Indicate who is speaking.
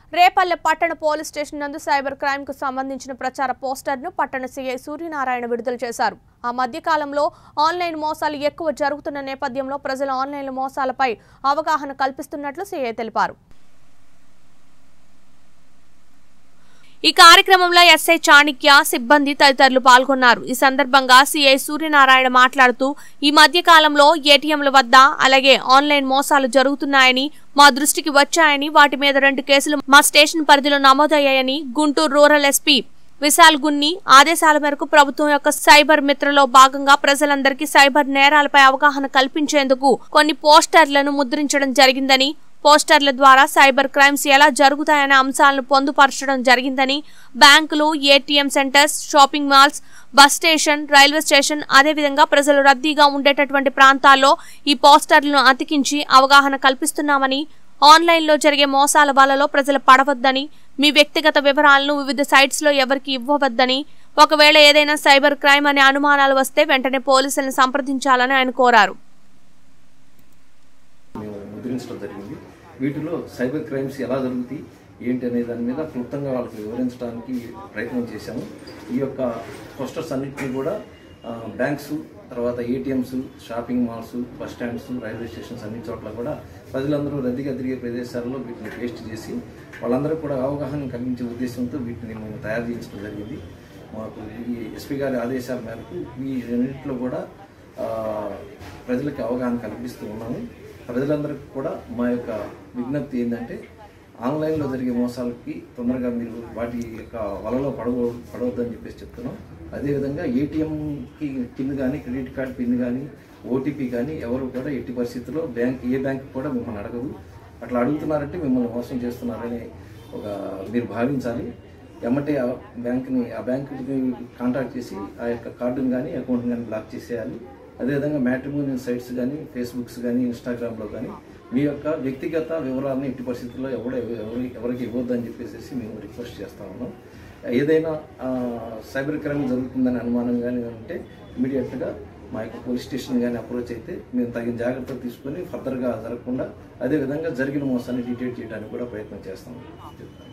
Speaker 1: రేపల్లె పట్టణ police station నందు cyber crime కు సంబంధించిన ప్రచార పోస్టర్ను పట్టణ సీఐ సూర్యనారాయణ విడుదల చేశారు ఆ మధ్య కాలంలో ఆన్లైన్ మోసాలు ఎక్కువ జరుగుతున్న నేపథ్యంలో ప్రజలు ఆన్లైన్ మోసాలపై అవగాహన కల్పిస్తున్నట్లు సీఐ తెలిపారు ఈ కార్యక్రమంలో ఎస్ఐ చాణిక్య సిబ్బంది తదితరులు పాల్గొన్నారు ఈ సందర్భంగా సిఐ సూర్యనారాయణ మాట్లాడుతూ ఈ మధ్య కాలంలో ఏటీఎంల వద్ద అలాగే ఆన్లైన్ మోసాలు జరుగుతున్నాయని మా దృష్టికి వచ్చాయని వాటి మీద రెండు కేసులు మా స్టేషన్ పరిధిలో నమోదయ్యాయని గుంటూరు రూరల్ ఎస్పీ విశాల్ గున్ని ఆదేశాల మేరకు ప్రభుత్వం యొక్క సైబర్ మిత్రలో భాగంగా ప్రజలందరికీ సైబర్ నేరాలపై అవగాహన కల్పించేందుకు కొన్ని పోస్టర్లను ముద్రించడం జరిగిందని పోస్టర్ల ద్వారా సైబర్ క్రైమ్స్ ఎలా జరుగుతాయనే అంశాలను పొందుపరచడం జరిగిందని బ్యాంకులు ATM centres shopping malls bus station railway station అదేవిధంగా ప్రజలు రద్దీగా ఉండేటటువంటి ప్రాంతాల్లో ఈ పోస్టర్లను అతికించి అవగాహన కల్పిస్తున్నామని ఆన్లైన్లో జరిగే మోసాల వలలో ప్రజలు పడవద్దని మీ వ్యక్తిగత వివరాలను వివిధ సైట్స్లో ఎవరికి ఇవ్వవద్దని ఒకవేళ ఏదైనా సైబర్ క్రైమ్ అనే అనుమానాలు వస్తే వెంటనే పోలీసులను సంప్రదించాలని ఆయన కోరారు
Speaker 2: మేము ముద్రించడం జరిగింది వీటిలో సైబర్ క్రైమ్స్ ఎలా జరుగుతాయి ఏంటి అనే దాని మీద క్లుప్తంగా వాళ్ళకి వివరించడానికి ప్రయత్నం చేశాము ఈ యొక్క పోస్టర్స్ అన్నింటినీ కూడా ఆ, బ్యాంక్స్ తర్వాత ATMs shopping malls bus stands railway stations అన్ని చోట్ల కూడా ప్రజలందరూ రద్దీగా తిరిగే ప్రదేశాల్లో వీటిని పేస్ట్ చేసి వాళ్ళందరూ కూడా అవగాహన కలిగించే ఉద్దేశంతో వీటిని మేము తయారు చేయించడం జరిగింది మాకు ఈ ఎస్పీ గారి ఆదేశాల మేరకు ఈ రెండింటిలో కూడా ఆ, ప్రజలకు అవగాహన కల్పిస్తూ ఉన్నాము ప్రజలందరికీ కూడా మా యొక్క విజ్ఞప్తి ఏంటంటే ఆన్లైన్లో జరిగే మోసాలకి తొందరగా మీరు వాటి యొక్క వలలో పడవ పడవద్దని చెప్పేసి చెప్తున్నాం అదేవిధంగా ఏటీఎంకి పిన్ కానీ క్రెడిట్ కార్డ్ పిన్ కానీ ఓటీపీ కానీ ఎవరు కూడా ఎట్టి పరిస్థితుల్లో బ్యాంక్ ఏ బ్యాంక్ కూడా మిమ్మల్ని అడగదు అట్లా అడుగుతున్నారంటే మిమ్మల్ని మోసం చేస్తున్నారని ఒక మీరు భావించాలి ఎమ్మటే ఆ బ్యాంక్ని ఆ బ్యాంకుని కాంటాక్ట్ చేసి ఆ యొక్క కార్డుని కానీ అకౌంట్ని కానీ బ్లాక్ చేసేయాలి అదేవిధంగా మ్యాట్రిమోనియల్ సైట్స్ కానీ ఫేస్బుక్స్ కానీ ఇన్స్టాగ్రామ్లో కానీ మీ యొక్క వ్యక్తిగత వివరాలను ఎట్టి పరిస్థితుల్లో ఎవడ ఎవరి ఎవరికి ఇవ్వద్దని చెప్పేసి మేము రిక్వెస్ట్ చేస్తా ఉన్నాం ఏదైనా ఆ, సైబర్ క్రైమ్ జరుగుతుందని అనుమానం కానీ ఉంటే ఇమీడియట్గా మా యొక్క పోలీస్ స్టేషన్ కానీ అప్రోచ్ అయితే మేము తగిన జాగ్రత్తలు తీసుకొని ఫర్దర్గా జరగకుండా అదేవిధంగా జరిగిన మోసాన్ని డిటెక్ట్ చేయడానికి కూడా ప్రయత్నం చేస్తాం